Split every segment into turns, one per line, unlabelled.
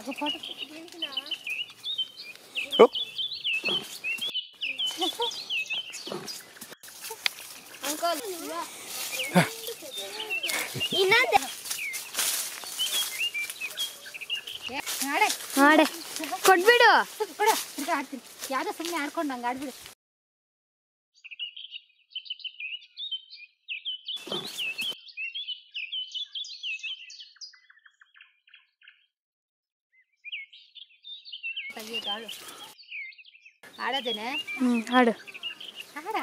ಓ,
uncle ಇನ್ನೊಂದು
ನಾಳೆ
ಮಾಡೆ ಕೊಟ್ಬಿಡು
ಕೊಡು ತಿರ್ಗಾ ಆಡ್ತೀನಿ ಯಾವ್ದೋ ಸುಮ್ಮನೆ ಆಡ್ಕೊಂಡು ಹಂಗೆ ಆಡ್ಬಿಡು ತೆಗಿಯೋದು ಆಡು ಆಡೋದೇನೆ
ಹ್ಞೂ ಹಾಡು
ಆಡ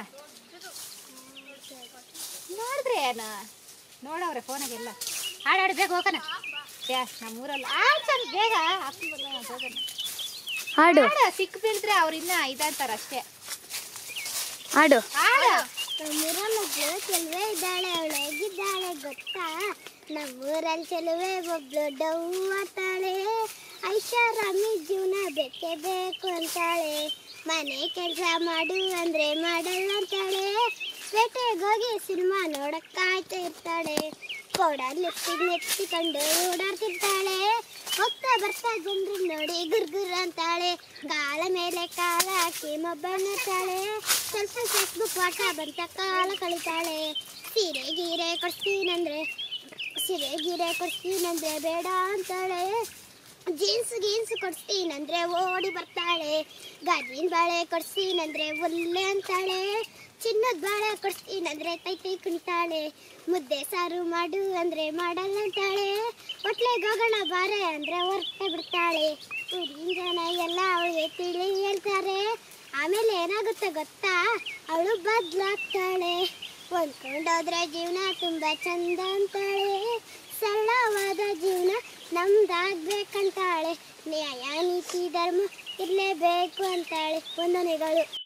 ನೋಡಿದ್ರೆ ಏನ ನೋಡವ್ರೆ ಫೋನಾಗೆಲ್ಲ ಆಡಾಡಿ ಬೇಗ ಹೋಗೋಣ ಏ ನಮ್ಮೂರಲ್ಲಿ ಆಡ್ ಚಂದ ಬೇಗ ಹಾಕ್ಕೊಂಡ್ ಬರೋಣ, ಹೋಗೋಣ
ಹಾಡು
ಆಡ ಸಿಕ್ ಬೀಳ್ದ್ರೆ ಅವ್ರು ಇನ್ನ ಇದಂತಾರ ಅಷ್ಟೇ
ಹಾಡು
ಆಡ
ನಮ್ಮೂರಲ್ಲೊಬ್ಳು ಚೆಲುವೆ ಇದ್ದಾಳೆ ಅವಳು ಹೇಗಿದ್ದಾಳೆ ಗೊತ್ತಾ ನಮ್ಮೂರಲ್ಲಿ ಚೆಲುವೆ ಒಬ್ಳು ಡವ್ ಅಂತಾಳೆ ಐಷಾರಾಮಿ ಜೀವನ ಬೇಕೇ ಬೇಕು ಅಂತಾಳೆ ಮನೆ ಕೆಲಸ ಮಾಡು ಅಂದ್ರೆ ಮಾಡಲ್ಲ ಅಂತಾಳೆ ಪೇಟೆಗೆ ಹೋಗಿ ಸಿನಿಮಾ ನೋಡಕ್ ಕಾಯ್ತಾ ಇರ್ತಾಳೆ ಪೌಡರ್ ಲಿಪ್ಸ್ಟಿಕ್ ನೆಚ್ಚಿಕೊಂಡು ಓಡಾಡ್ತಿರ್ತಾಳೆ ಹೋಗ್ತಾ ಬರ್ತಾ ಜನರು ನೋಡಿ ಗುರ್ಗುರ್ ಅಂತಾಳೆ ಕಾಲ ಮೇಲೆ ಕಾಲ ಹಾಕಿ ಮೊಬೈಲ್ ನೋಡ್ತಾಳೆ ಸ್ವಲ್ಪ ಫೇಸ್ಬುಕ್ ವಾಟ್ಸಾಪ್ ಅಂತ ಕಾಲ ಕಳಿತಾಳೆ ಸೀರೆ ಗೀರೆ ಕೊಡ್ತೀನಂದ್ರೆ ಸೀರೆ ಗೀರೆ ಕೊಡ್ತೀನಂದ್ರೆ ಬೇಡ ಅಂತಾಳೆ ಜೀನ್ಸ್ ಗೀನ್ಸ್ ಕೊಡ್ತೀನಂದ್ರೆ ಓಡಿ ಬರ್ತಾಳೆ ಗಾಜಿನ ಬಾಳೆ ಕೊಡ್ತೀನಂದ್ರೆ ಒಲ್ಲೆ ಅಂತಾಳೆ ಚಿನ್ನದ ಬಾಳೆ ಕೊಡ್ತೀನಂದ್ರೆ ತೈ ತೈ ಕುಣಿತಾಳೆ ಮುದ್ದೆ ಸಾರು ಮಾಡು ಅಂದ್ರೆ ಮಾಡಲ್ಲ ಅಂತಾಳೆ ಹೊಟ್ಲೆಗೆ ಹೋಗೋಣ ಬಾರೆ ಅಂದ್ರೆ ಹೊರಟೆ ಬಿಡ್ತಾಳೆ ಊರಿನ ಜನ ಎಲ್ಲ ಅವಳಿಗೆ ತಿಳಿ ಹೇಳ್ತಾರೆ ಆಮೇಲೆ ಏನಾಗುತ್ತೆ ಗೊತ್ತಾ ಅವಳು ಬದ್ಲಾಗ್ತಾಳೆ ಹೊಂದ್ಕೊಂಡೋದ್ರೆ ಜೀವನ ತುಂಬಾ ಚಂದ ಅಂತಾಳೆ ಸರಳವಾದ ಜೀವನ ನಮ್ದಾಗ್ಬೇಕಂತಾಳೆ ನ್ಯಾಯ ನೀತಿ ಧರ್ಮ ಇರಲೇಬೇಕು ಅಂತಾಳೆ ವಂದನೆಗಳು